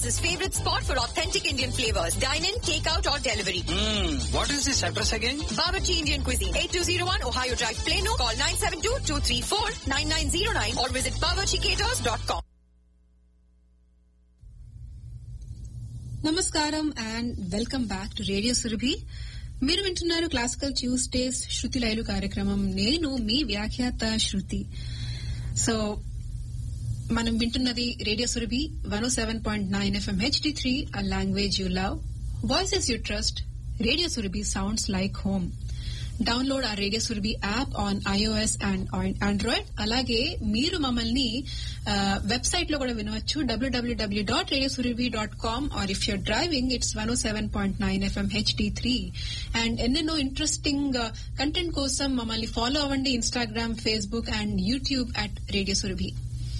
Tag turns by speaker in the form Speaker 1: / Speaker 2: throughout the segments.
Speaker 1: his favorite spot for authentic Indian flavors. Dine in, take out or delivery.
Speaker 2: Mm, what is this address again?
Speaker 1: Babaji Indian Cuisine, 8201 Ohio Drive, Plano. Call 972-234-9909 or visit babajicaterers.com.
Speaker 3: నమస్కారం and welcome back to radio Surabhi మీరు వింటున్నారు classical Tuesdays శృతి లైలు కార్యక్రమం నేను మీ వ్యాఖ్యాత శృతి so మనం వింటున్నది radio Surabhi one seven point nine FM HD three a language you love voices you trust radio Surabhi sounds like home download a radio Surabhi app on iOS and android అలాగే మీరు మమ్మల్ని వెబ్సైట్ లో కూడా వినవచ్చు WWW dot radio Surabhi dot com or if you're driving it's one seven point nine FM HD three and ఎన్నెన్నో interesting content కోసం మమ్మల్ని follow అవ్వండి Instagram Facebook and YouTube at radio Surabhi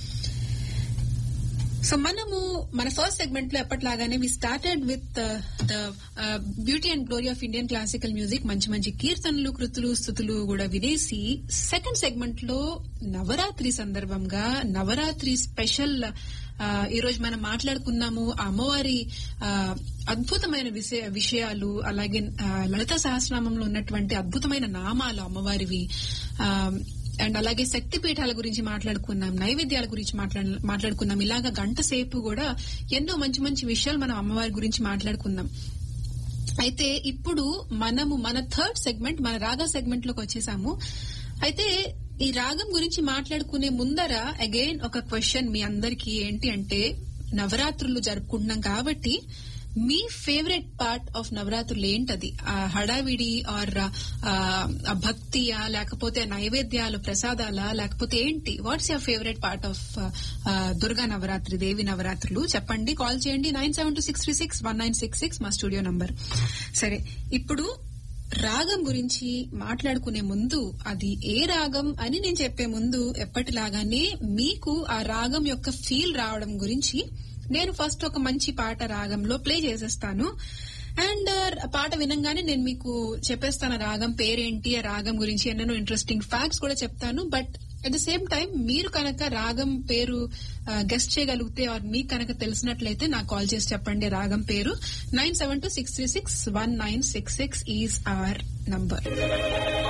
Speaker 3: so మనము మన ఫస్ట్ సెగ్మెంట్ లో ఎప్పటిలాగానే we started with the beauty and glory of Indian classical music మంచి మంచి కీర్తనలు కృతులు స్థుతులు కూడా వినేసి సెకండ్ సెగ్మెంట్ లో నవరాత్రి సందర్భంగా నవరాత్రి స్పెషల్ ఈ రోజు మనం మాట్లాడుకున్నాము ఆ అమ్మవారి అద్భుతమైన విషయాలు అలాగే లలిత సహస్రనామంలో ఉన్నటువంటి అద్భుతమైన నామాలు అమ్మవారివి అండ్ అలాగే శక్తి పీఠాల గురించి మాట్లాడుకున్నాం నైవేద్యాల గురించి మాట్లాడుకున్నాం ఇలాగా గంట సేపు కూడా ఎన్నో మంచి మంచి విషయాలు మనం అమ్మవారి గురించి మాట్లాడుకుందాం అయితే ఇప్పుడు మనము మన థర్డ్ సెగ్మెంట్ మన రాగా సెగ్మెంట్ లోకి వచ్చేసాము అయితే ఈ రాగం గురించి మాట్లాడుకునే ముందర అగైన్ ఒక క్వశ్చన్ మీ అందరికి ఏంటి అంటే నవరాత్రులు జరుపుకుంటున్నాం కాబట్టి మీ ఫేవరెట్ పార్ట్ ఆఫ్ నవరాత్రులు ఏంటది ఆ హడావిడి ఆర్ భక్తియా లేకపోతే నైవేద్యాలు ప్రసాదాలా లేకపోతే ఏంటి what's your favourite part of Durga Navaratri దేవి నవరాత్రులు చెప్పండి కాల్ చేయండి nine seven two six three six one nine six six మా స్టూడియో నంబర్ సరే ఇప్పుడు రాగం గురించి మాట్లాడుకునే ముందు అది ఏ రాగం అని నేను చెప్పే ముందు ఎప్పటిలాగానే మీకు ఆ రాగం యొక్క ఫీల్ రావడం గురించి నేను ఫస్ట్ ఒక మంచి పాట రాగంలో ప్లే చేసేస్తాను అండ్ పాట వినంగానే నేను మీకు చెప్పేస్తాను రాగం పేరేంటి ఆ రాగం గురించి ఎన్నెన్నో ఇంట్రెస్టింగ్ ఫ్యాక్ట్స్ కూడా చెప్తాను but at the same time మీరు కనుక రాగం పేరు గెస్ట్ చేయగలిగితే ఆర్ మీకు కనుక తెలిసినట్లయితే నాకు కాల్ చేసి చెప్పండి రాగం పేరు nine seven two six three six one nine six six is our number